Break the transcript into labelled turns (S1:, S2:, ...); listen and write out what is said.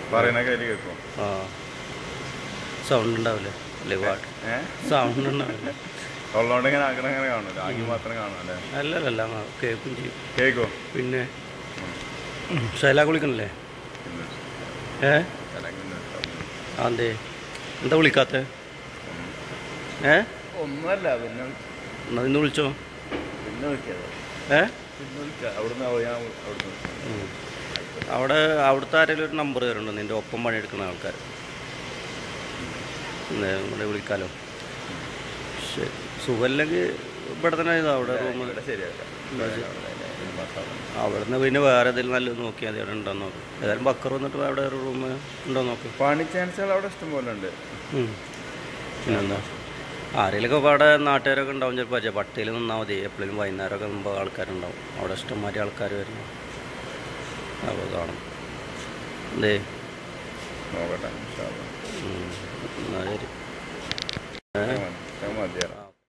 S1: പറയുന്ന കയ്യിൽ കേൾക്കും
S2: ആ സൗണ്ട് ഉണ്ടാവില്ലേ അല്ലേ പാട്ട്
S1: ഏഹ്
S2: സൗണ്ട് ഉണ്ടാവില്ല
S1: ഉള്ളതുകൊണ്ട് ഇങ്ങനെ ആക്കണ അങ്ങനെ കാണില്ല ആക്കി മാത്രം കാണും അല്ലേ
S2: അല്ലല്ല കേൾക്കും ചെയ്യും
S1: കേക്കോ
S2: പിന്നെ ശൈല കുളിക്കണല്ലേ
S1: ഇന്ന്
S2: ഏ
S1: അല്ലെങ്കിൽ ഇന്ന് ഇട്ടോ.
S2: അതെ എന്താ വിളിക്കാത്ത ഏ
S1: ഒന്നുമല്ല പിന്നെ
S2: എന്നാ ഇന്ന് വിളിച്ചോ
S1: പിന്നെ വിളിക്കാതെ
S2: ഏ
S1: പിന്നെ വിളിക്കാം അവിടുന്ന് ഞാൻ അവിടുന്ന്
S2: ഉം. അവിടെ അവിടുത്തെ ആരെങ്കിലും ഒരു നമ്പർ തരുന്നുണ്ടോ നിൻ്റെ ഒപ്പം പണിയെടുക്കുന്ന ആൾക്കാർ ഇവിടെ വിളിക്കാലോ ശരി സുഖമില്ലെങ്കിൽ ഇവിടെ തന്നെ ഇതാ അവിടെ റൂം
S1: ഇവിടെ ശരിയാക്കാം ഒരു മാസം
S2: അവിടെ നിന്ന് പിന്നെ വേറെ ഏതെങ്കിലും നല്ലത് നോക്കിയാൽ മതി അവിടെ ഉണ്ടോ നോക്കും ഏതായാലും ബക്കർ വന്നിട്ട് അവിടെ ഒരു റൂം ഉണ്ടോ നോക്ക്
S1: പണി ചാൻസുകൾ അവിടെ ഇഷ്ടം പോലെ ഉണ്ട്
S2: ഉം. പിന്നെന്താ ആരെങ്കിലൊക്കെ അവിടെ നാട്ടുകാരൊക്കെ ഉണ്ടാവും ചിലപ്പോൾ അജയ പട്ടയിൽ നിന്നാൽ മതി എപ്പോഴും വൈകുന്നേരമൊക്കെ മുമ്പ് ആൾക്കാരുണ്ടാവും അവിടെ ഇഷ്ടംമാതിരി ആൾക്കാർ വരുന്നു അപ്പോൾ കാണും എന്തേ
S1: നോക്കട്ടെ ഇൻഷാ അല്ലാ.
S2: ഉം. എന്നാ ശരി